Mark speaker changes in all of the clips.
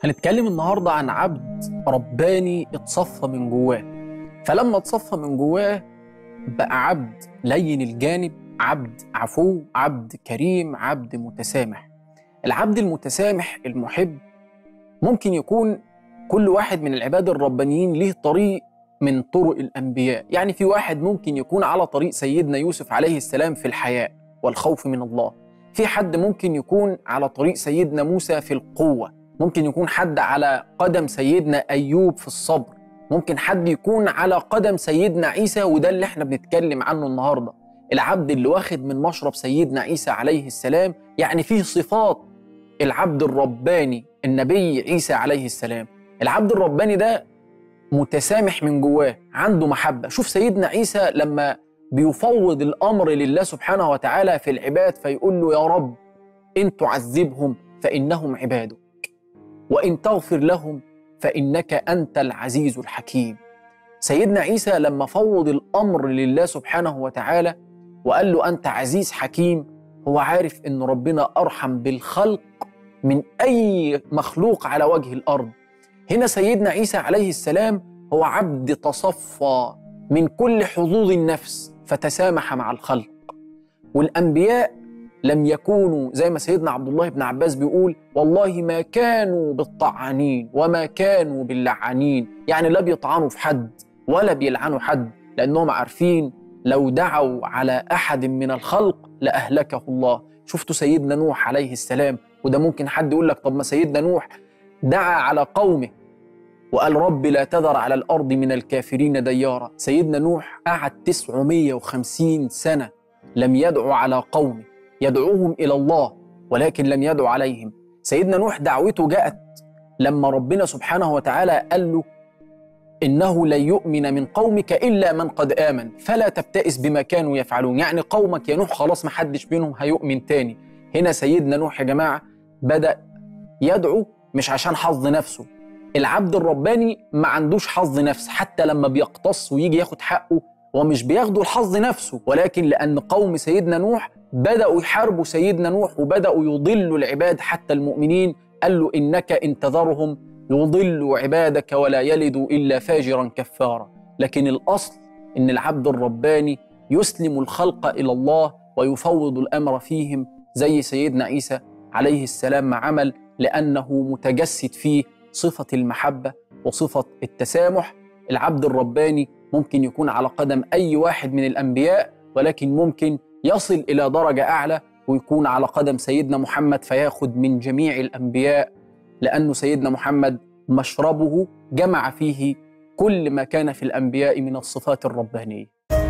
Speaker 1: هنتكلم النهارده عن عبد رباني اتصفى من جواه فلما اتصفى من جواه بقى عبد لين الجانب عبد عفو عبد كريم عبد متسامح العبد المتسامح المحب ممكن يكون كل واحد من العباد الربانيين ليه طريق من طرق الانبياء يعني في واحد ممكن يكون على طريق سيدنا يوسف عليه السلام في الحياء والخوف من الله في حد ممكن يكون على طريق سيدنا موسى في القوه ممكن يكون حد على قدم سيدنا ايوب في الصبر ممكن حد يكون على قدم سيدنا عيسى وده اللي احنا بنتكلم عنه النهارده العبد اللي واخد من مشرب سيدنا عيسى عليه السلام يعني فيه صفات العبد الرباني النبي عيسى عليه السلام العبد الرباني ده متسامح من جواه عنده محبة شوف سيدنا عيسى لما بيفوض الأمر لله سبحانه وتعالى في العباد فيقول له يا رب إن تعذبهم فإنهم عبادك وإن تغفر لهم فإنك أنت العزيز الحكيم سيدنا عيسى لما فوض الأمر لله سبحانه وتعالى وقال له أنت عزيز حكيم هو عارف إن ربنا أرحم بالخلق من أي مخلوق على وجه الأرض هنا سيدنا عيسى عليه السلام هو عبد تصفى من كل حظوظ النفس فتسامح مع الخلق والأنبياء لم يكونوا زي ما سيدنا عبد الله بن عباس بيقول والله ما كانوا بالطعانين وما كانوا باللعانين يعني لا بيطعنوا في حد ولا بيلعنوا حد لأنهم عارفين لو دعوا على أحد من الخلق لأهلكه الله شفتوا سيدنا نوح عليه السلام وده ممكن حد يقول لك طب ما سيدنا نوح دعا على قومه وقال رب لا تذر على الأرض من الكافرين ديارا سيدنا نوح قعد 950 سنة لم يدعو على قومه يدعوهم إلى الله ولكن لم يدعو عليهم سيدنا نوح دعوته جاءت لما ربنا سبحانه وتعالى قال له إنه لن يؤمن من قومك إلا من قد آمن فلا تبتئس بما كانوا يفعلون يعني قومك يا نوح خلاص ما حدش منهم هيؤمن تاني هنا سيدنا نوح يا جماعة بدأ يدعو مش عشان حظ نفسه العبد الرباني ما عندوش حظ نفس حتى لما بيقتص ويجي ياخد حقه هو مش بياخده الحظ نفسه ولكن لأن قوم سيدنا نوح بدأوا يحاربوا سيدنا نوح وبدأوا يضلوا العباد حتى المؤمنين قال له إنك إن تذرهم يضلوا عبادك ولا يلدوا إلا فاجرا كفارا لكن الأصل إن العبد الرباني يسلم الخلق إلى الله ويفوض الأمر فيهم زي سيدنا عيسى عليه السلام ما عمل لأنه متجسد فيه صفة المحبة وصفة التسامح العبد الرباني ممكن يكون على قدم أي واحد من الأنبياء ولكن ممكن يصل إلى درجة أعلى ويكون على قدم سيدنا محمد فياخد من جميع الأنبياء لأنه سيدنا محمد مشربه جمع فيه كل ما كان في الأنبياء من الصفات الربانية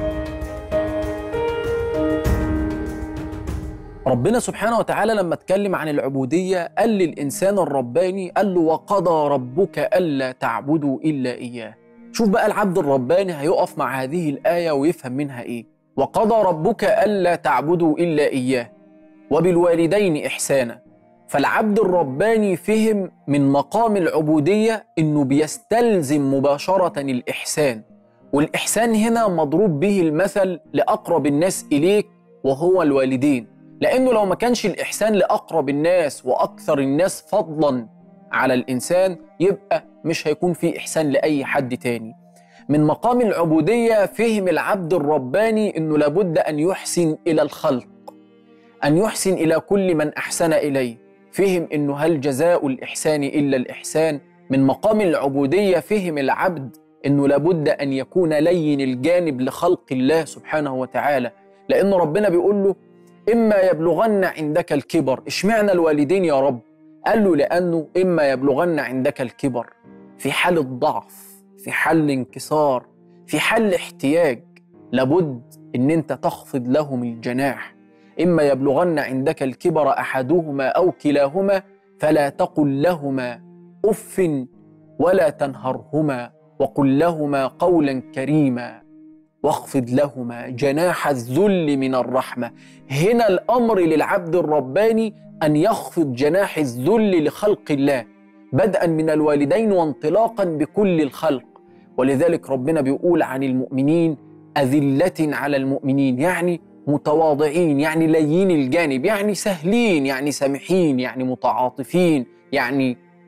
Speaker 1: ربنا سبحانه وتعالى لما اتكلم عن العبودية قال للإنسان الرباني قال له وقضى ربك ألا تعبدوا إلا إياه شوف بقى العبد الرباني هيقف مع هذه الآية ويفهم منها إيه وقضى ربك ألا تعبدوا إلا إياه وبالوالدين إحسانا فالعبد الرباني فهم من مقام العبودية إنه بيستلزم مباشرة الإحسان والإحسان هنا مضروب به المثل لأقرب الناس إليك وهو الوالدين لأنه لو ما كانش الإحسان لأقرب الناس وأكثر الناس فضلا على الإنسان يبقى مش هيكون في إحسان لأي حد تاني من مقام العبودية فهم العبد الرباني أنه لابد أن يحسن إلى الخلق أن يحسن إلى كل من أحسن إليه فهم أنه هل جزاء الإحسان إلا الإحسان من مقام العبودية فهم العبد أنه لابد أن يكون لين الجانب لخلق الله سبحانه وتعالى لأن ربنا بيقول له إما يبلغن عندك الكبر اشمعنى الوالدين يا رب قال له لأنه إما يبلغن عندك الكبر في حالة ضعف في حال انكسار في حال احتياج لابد ان انت تخفض لهم الجناح اما يبلغن عندك الكبر احدهما او كلاهما فلا تقل لهما اف ولا تنهرهما وقل لهما قولا كريما واخفض لهما جناح الذل من الرحمه هنا الامر للعبد الرباني ان يخفض جناح الذل لخلق الله بدءا من الوالدين وانطلاقا بكل الخلق ولذلك ربنا بيقول عن المؤمنين أذلة على المؤمنين يعني متواضعين يعني لين الجانب يعني سهلين يعني سامحين يعني متعاطفين يعني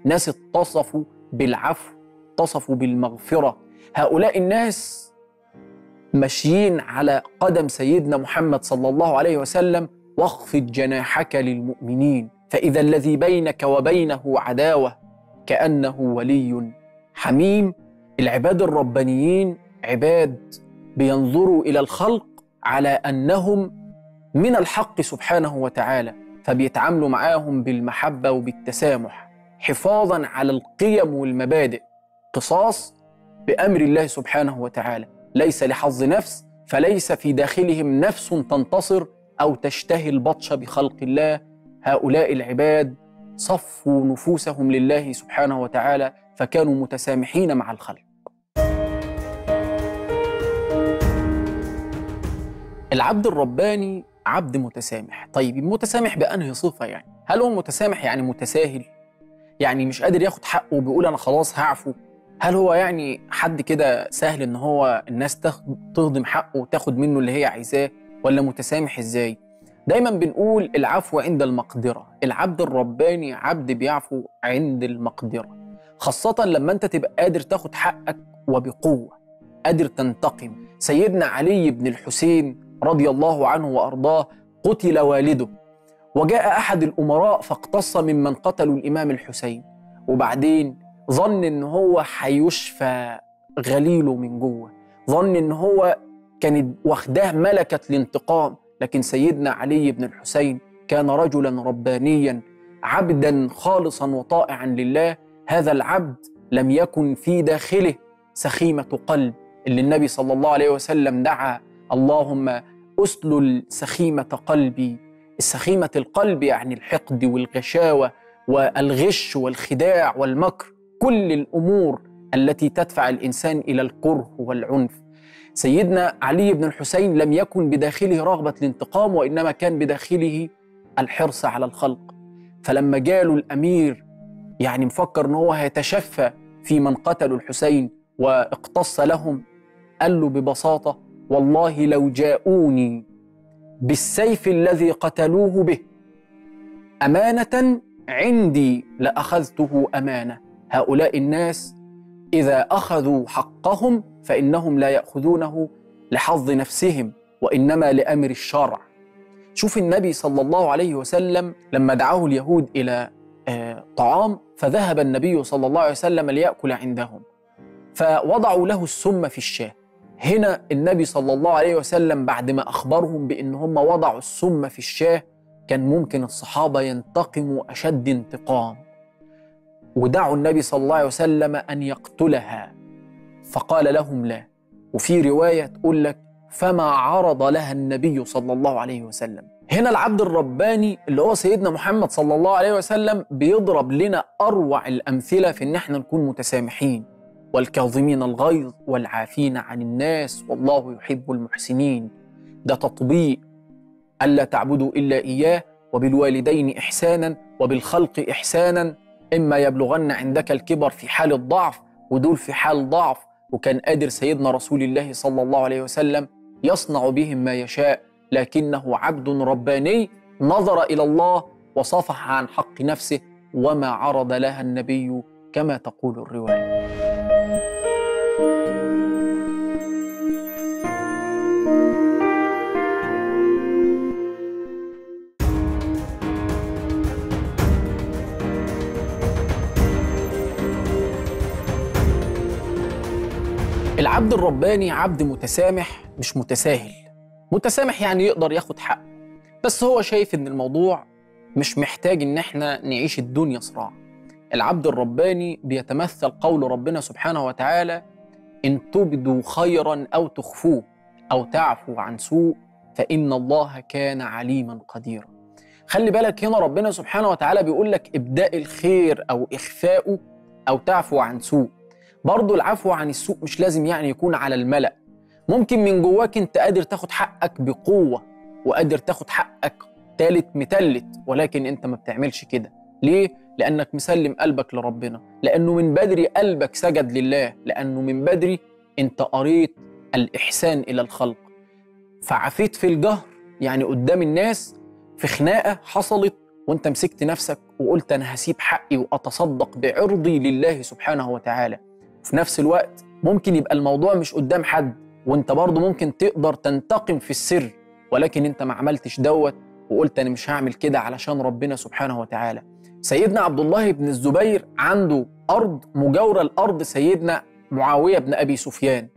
Speaker 1: ناس اتصفوا بالعفو اتصفوا بالمغفرة هؤلاء الناس ماشيين على قدم سيدنا محمد صلى الله عليه وسلم واخفض جناحك للمؤمنين فإذا الذي بينك وبينه عداوة كأنه ولي حميم العباد الربانيين عباد بينظروا إلى الخلق على أنهم من الحق سبحانه وتعالى فبيتعاملوا معاهم بالمحبة وبالتسامح حفاظا على القيم والمبادئ قصاص بأمر الله سبحانه وتعالى ليس لحظ نفس فليس في داخلهم نفس تنتصر أو تشتهي البطش بخلق الله هؤلاء العباد صفوا نفوسهم لله سبحانه وتعالى فكانوا متسامحين مع الخلق العبد الرباني عبد متسامح طيب متسامح بأنهي صفة يعني هل هو متسامح يعني متساهل يعني مش قادر ياخد حقه وبيقول أنا خلاص هعفو هل هو يعني حد كده سهل ان هو الناس تهضم حقه وتاخد منه اللي هي عايزاه ولا متسامح ازاي دايما بنقول العفو عند المقدرة العبد الرباني عبد بيعفو عند المقدرة خاصة لما انت تبقى قادر تاخد حقك وبقوة قادر تنتقم سيدنا علي بن الحسين رضي الله عنه وارضاه قتل والده وجاء احد الامراء فاقتص ممن قتلوا الامام الحسين وبعدين ظن ان هو هيشفى غليله من جوه ظن ان هو كانت واخداه ملكه الانتقام لكن سيدنا علي بن الحسين كان رجلا ربانيا عبدا خالصا وطائعا لله هذا العبد لم يكن في داخله سخيمه قلب اللي النبي صلى الله عليه وسلم دعا اللهم اسلل سخيمه قلبي السخيمه القلب يعني الحقد والغشاوه والغش والخداع والمكر كل الامور التي تدفع الانسان الى الكره والعنف سيدنا علي بن الحسين لم يكن بداخله رغبه الانتقام وانما كان بداخله الحرص على الخلق فلما جاله الامير يعني مفكر ان هو هيتشفى في من قتلوا الحسين واقتص لهم قال له ببساطه والله لو جاءوني بالسيف الذي قتلوه به امانه عندي لاخذته امانه هؤلاء الناس اذا اخذوا حقهم فانهم لا ياخذونه لحظ نفسهم وانما لامر الشرع شوف النبي صلى الله عليه وسلم لما دعاه اليهود الى طعام فذهب النبي صلى الله عليه وسلم ليأكل عندهم فوضعوا له السم في الشاه هنا النبي صلى الله عليه وسلم بعد ما أخبرهم بأن هم وضعوا السم في الشاه كان ممكن الصحابة ينتقموا أشد انتقام ودعوا النبي صلى الله عليه وسلم أن يقتلها فقال لهم لا وفي رواية تقول لك فما عرض لها النبي صلى الله عليه وسلم هنا العبد الرباني اللي هو سيدنا محمد صلى الله عليه وسلم بيضرب لنا اروع الامثله في ان احنا نكون متسامحين والكاظمين الغيظ والعافين عن الناس والله يحب المحسنين ده تطبيق الا تعبدوا الا اياه وبالوالدين احسانا وبالخلق احسانا اما يبلغن عندك الكبر في حال الضعف ودول في حال ضعف وكان قادر سيدنا رسول الله صلى الله عليه وسلم يصنع بهم ما يشاء لكنه عبد رباني نظر الى الله وصفح عن حق نفسه وما عرض لها النبي كما تقول الروايه العبد الرباني عبد متسامح مش متساهل متسامح يعني يقدر ياخد حق بس هو شايف ان الموضوع مش محتاج ان احنا نعيش الدنيا صراع العبد الرباني بيتمثل قول ربنا سبحانه وتعالى ان تبدوا خيرا او تخفوه او تعفوا عن سوء فان الله كان عليما قديرا خلي بالك هنا ربنا سبحانه وتعالى بيقول لك ابداء الخير او اخفاؤه او تعفو عن سوء برضه العفو عن السوء مش لازم يعني يكون على الملأ ممكن من جواك انت قادر تاخد حقك بقوة وقادر تاخد حقك تالت متلت ولكن انت ما بتعملش كده ليه؟ لأنك مسلم قلبك لربنا لأنه من بدري قلبك سجد لله لأنه من بدري انت قريت الإحسان إلى الخلق فعفيت في الجهر يعني قدام الناس في خناقة حصلت وانت مسكت نفسك وقلت انا هسيب حقي واتصدق بعرضي لله سبحانه وتعالى في نفس الوقت ممكن يبقى الموضوع مش قدام حد وانت برضه ممكن تقدر تنتقم في السر ولكن انت ما عملتش دوت وقلت انا مش هعمل كده علشان ربنا سبحانه وتعالى سيدنا عبد الله بن الزبير عنده ارض مجاوره لارض سيدنا معاويه بن ابي سفيان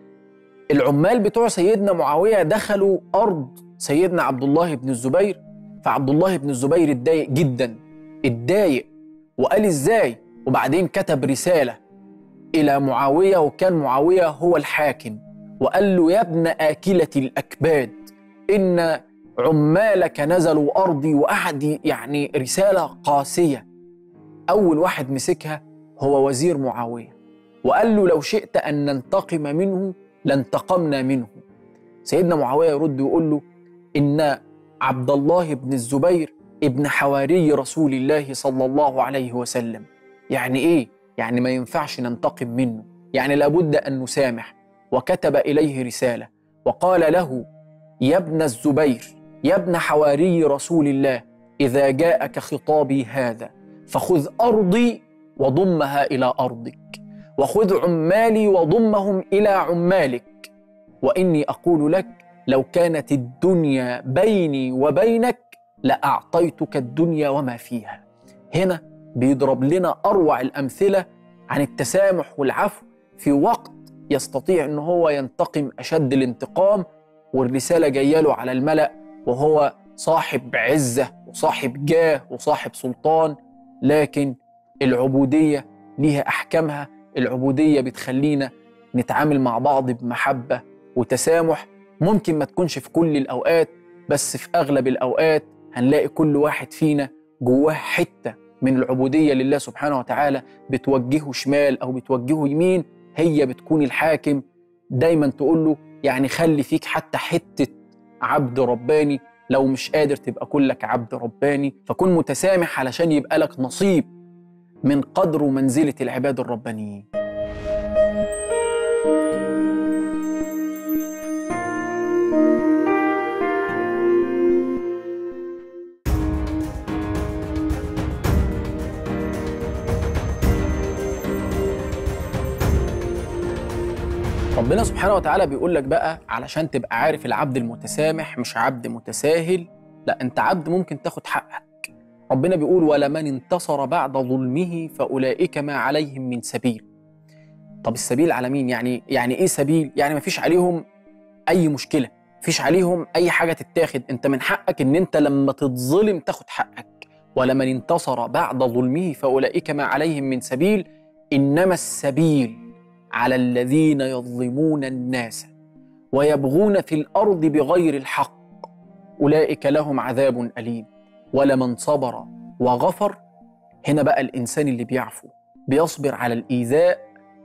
Speaker 1: العمال بتوع سيدنا معاويه دخلوا ارض سيدنا عبد الله بن الزبير فعبد الله بن الزبير اتضايق جدا اتضايق وقال ازاي وبعدين كتب رساله الى معاويه وكان معاويه هو الحاكم وقال له يا ابن اكله الاكباد ان عمالك نزلوا ارضي وقعد يعني رساله قاسيه اول واحد مسكها هو وزير معاويه وقال له لو شئت ان ننتقم منه لانتقمنا منه سيدنا معاويه يرد ويقول له ان عبد الله بن الزبير ابن حواري رسول الله صلى الله عليه وسلم يعني ايه يعني ما ينفعش ننتقم منه يعني لابد ان نسامح وكتب اليه رساله وقال له يا ابن الزبير يا ابن حواري رسول الله اذا جاءك خطابي هذا فخذ ارضي وضمها الى ارضك وخذ عمالي وضمهم الى عمالك واني اقول لك لو كانت الدنيا بيني وبينك لاعطيتك الدنيا وما فيها هنا بيضرب لنا اروع الامثله عن التسامح والعفو في وقت يستطيع ان هو ينتقم اشد الانتقام والرساله جايه له على الملا وهو صاحب عزه وصاحب جاه وصاحب سلطان لكن العبوديه ليها احكامها العبوديه بتخلينا نتعامل مع بعض بمحبه وتسامح ممكن ما تكونش في كل الاوقات بس في اغلب الاوقات هنلاقي كل واحد فينا جواه حته من العبوديه لله سبحانه وتعالى بتوجهه شمال او بتوجهه يمين هي بتكون الحاكم دايما تقول له يعني خلي فيك حتى حته عبد رباني لو مش قادر تبقى كلك عبد رباني فكن متسامح علشان يبقى لك نصيب من قدر ومنزله العباد الربانيين ربنا سبحانه وتعالى بيقول لك بقى علشان تبقى عارف العبد المتسامح مش عبد متساهل لا انت عبد ممكن تاخد حقك ربنا بيقول ولمن انتصر بعد ظلمه فاولئك ما عليهم من سبيل طب السبيل على مين يعني يعني ايه سبيل يعني ما فيش عليهم اي مشكله فيش عليهم اي حاجه تتاخد انت من حقك ان انت لما تتظلم تاخد حقك ولمن انتصر بعد ظلمه فاولئك ما عليهم من سبيل انما السبيل على الذين يظلمون الناس ويبغون في الارض بغير الحق اولئك لهم عذاب اليم ولمن صبر وغفر هنا بقى الانسان اللي بيعفو بيصبر على الايذاء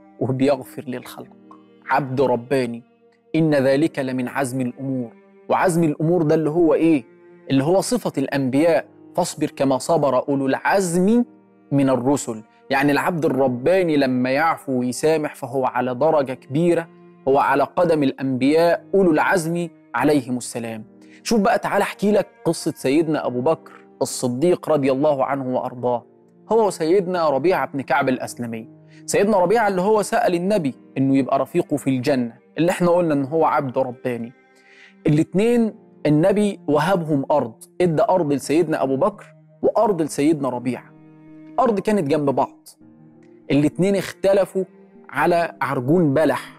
Speaker 1: وبيغفر للخلق عبد رباني ان ذلك لمن عزم الامور وعزم الامور ده اللي هو ايه اللي هو صفه الانبياء فاصبر كما صبر اولو العزم من الرسل يعني العبد الرباني لما يعفو ويسامح فهو على درجة كبيرة هو على قدم الأنبياء أولو العزم عليهم السلام شوف بقى تعالى احكي لك قصة سيدنا أبو بكر الصديق رضي الله عنه وأرضاه هو وسيدنا ربيعة بن كعب الأسلمي سيدنا ربيعة اللي هو سأل النبي إنه يبقى رفيقه في الجنة اللي احنا قلنا إن هو عبد رباني الاتنين النبي وهبهم أرض ادى أرض لسيدنا أبو بكر وأرض لسيدنا ربيعة الأرض كانت جنب بعض الاتنين اختلفوا على عرجون بلح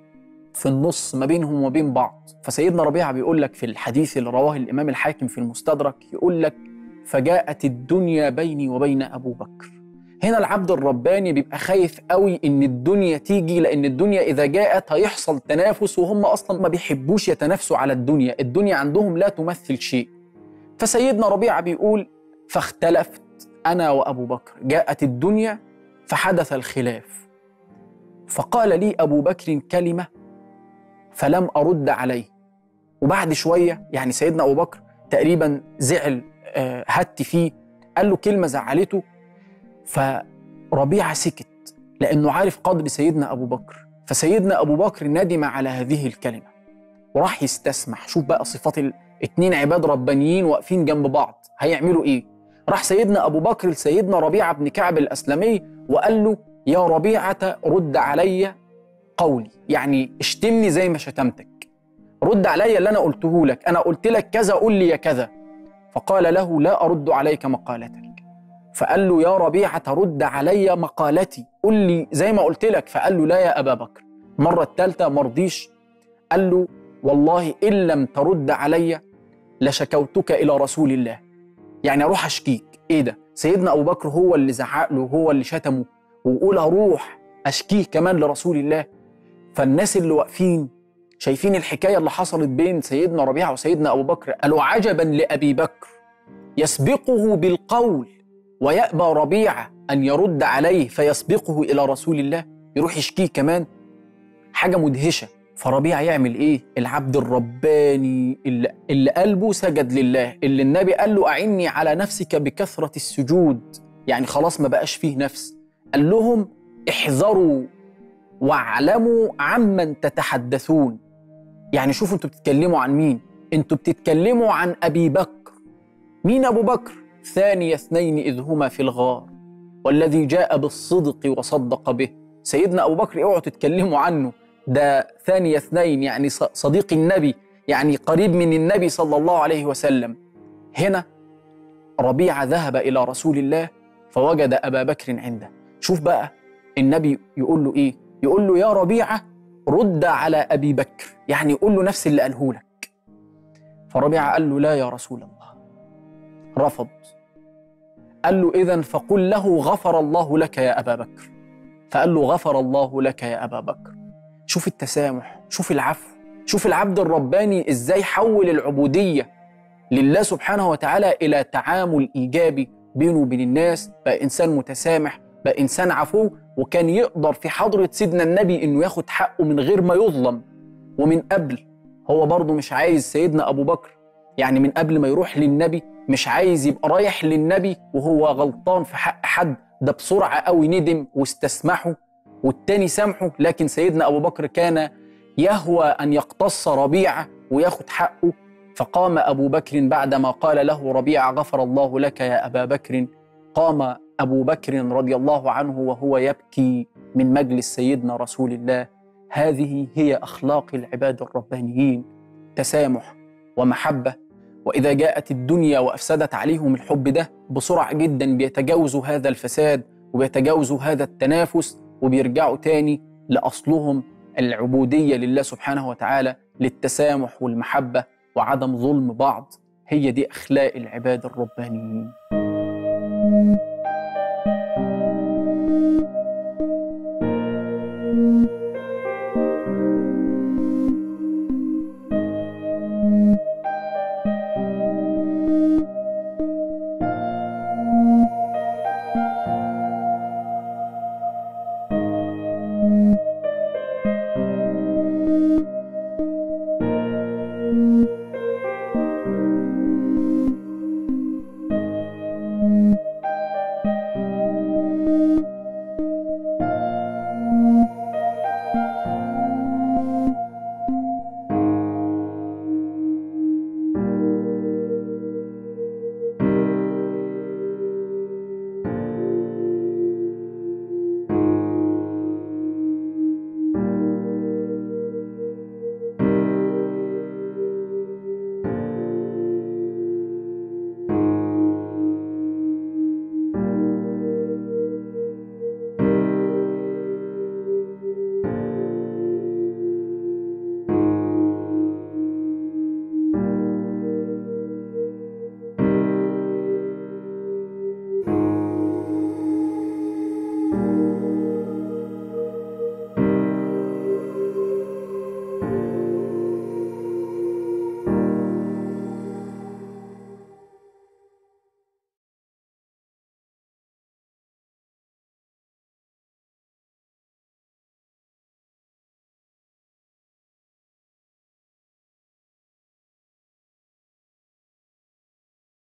Speaker 1: في النص ما بينهم وما بين بعض فسيدنا ربيعة بيقول لك في الحديث اللي رواه الإمام الحاكم في المستدرك يقول لك فجاءت الدنيا بيني وبين أبو بكر هنا العبد الرباني بيبقى خايف قوي ان الدنيا تيجي لان الدنيا اذا جاءت هيحصل تنافس وهم اصلا ما بيحبوش يتنافسوا على الدنيا الدنيا عندهم لا تمثل شيء فسيدنا ربيعه بيقول فاختلفت انا وابو بكر جاءت الدنيا فحدث الخلاف فقال لي ابو بكر كلمه فلم ارد عليه وبعد شويه يعني سيدنا ابو بكر تقريبا زعل آه، هت فيه قال له كلمه زعلته فربيعه سكت لانه عارف قدر سيدنا ابو بكر فسيدنا ابو بكر ندم على هذه الكلمه وراح يستسمح شوف بقى صفات الاتنين عباد ربانيين واقفين جنب بعض هيعملوا ايه راح سيدنا أبو بكر لسيدنا ربيعة بن كعب الأسلمي وقال له يا ربيعة رد علي قولي يعني اشتمني زي ما شتمتك رد علي اللي أنا قلته لك أنا قلت لك كذا قول لي يا كذا فقال له لا أرد عليك مقالتك فقال له يا ربيعة رد علي مقالتي قل لي زي ما قلت لك فقال له لا يا أبا بكر مرة الثالثة مرضيش قال له والله إن لم ترد علي لشكوتك إلى رسول الله يعني أروح أشكيك إيه ده سيدنا أبو بكر هو اللي زعق له هو اللي شتمه ويقول أروح أشكيه كمان لرسول الله فالناس اللي واقفين شايفين الحكاية اللي حصلت بين سيدنا ربيعة وسيدنا أبو بكر قالوا عجبا لأبي بكر يسبقه بالقول ويأبى ربيعة أن يرد عليه فيسبقه إلى رسول الله يروح يشكيه كمان حاجة مدهشة فربيعة يعمل إيه؟ العبد الرباني اللي, اللي قلبه سجد لله اللي النبي قال له أعني على نفسك بكثرة السجود يعني خلاص ما بقاش فيه نفس قال لهم احذروا واعلموا عمن تتحدثون يعني شوفوا انتوا بتتكلموا عن مين انتوا بتتكلموا عن أبي بكر مين أبو بكر؟ ثاني اثنين إذ هما في الغار والذي جاء بالصدق وصدق به سيدنا أبو بكر اوعوا تتكلموا عنه ده ثاني اثنين يعني صديق النبي يعني قريب من النبي صلى الله عليه وسلم هنا ربيعة ذهب إلى رسول الله فوجد أبا بكر عنده شوف بقى النبي يقول له إيه يقول له يا ربيعة رد على أبي بكر يعني يقول له نفس اللي قاله لك فربيعة قال له لا يا رسول الله رفض قال له إذا فقل له غفر الله لك يا أبا بكر فقال له غفر الله لك يا أبا بكر شوف التسامح شوف العفو شوف العبد الرباني إزاي حول العبودية لله سبحانه وتعالى إلى تعامل إيجابي بينه وبين الناس بقى إنسان متسامح بقى إنسان عفو وكان يقدر في حضرة سيدنا النبي إنه ياخد حقه من غير ما يظلم ومن قبل هو برضه مش عايز سيدنا أبو بكر يعني من قبل ما يروح للنبي مش عايز يبقى رايح للنبي وهو غلطان في حق حد ده بسرعة قوي ندم واستسمحه والتاني سامحه لكن سيدنا أبو بكر كان يهوى أن يقتص ربيعة وياخد حقه فقام أبو بكر بعدما قال له ربيعة غفر الله لك يا أبا بكر قام أبو بكر رضي الله عنه وهو يبكي من مجلس سيدنا رسول الله هذه هي أخلاق العباد الربانيين تسامح ومحبة وإذا جاءت الدنيا وأفسدت عليهم الحب ده بسرعة جدا بيتجاوزوا هذا الفساد وبيتجاوزوا هذا التنافس وبيرجعوا تاني لأصلهم العبودية لله سبحانه وتعالى للتسامح والمحبة وعدم ظلم بعض هي دي أخلاق العباد الربانيين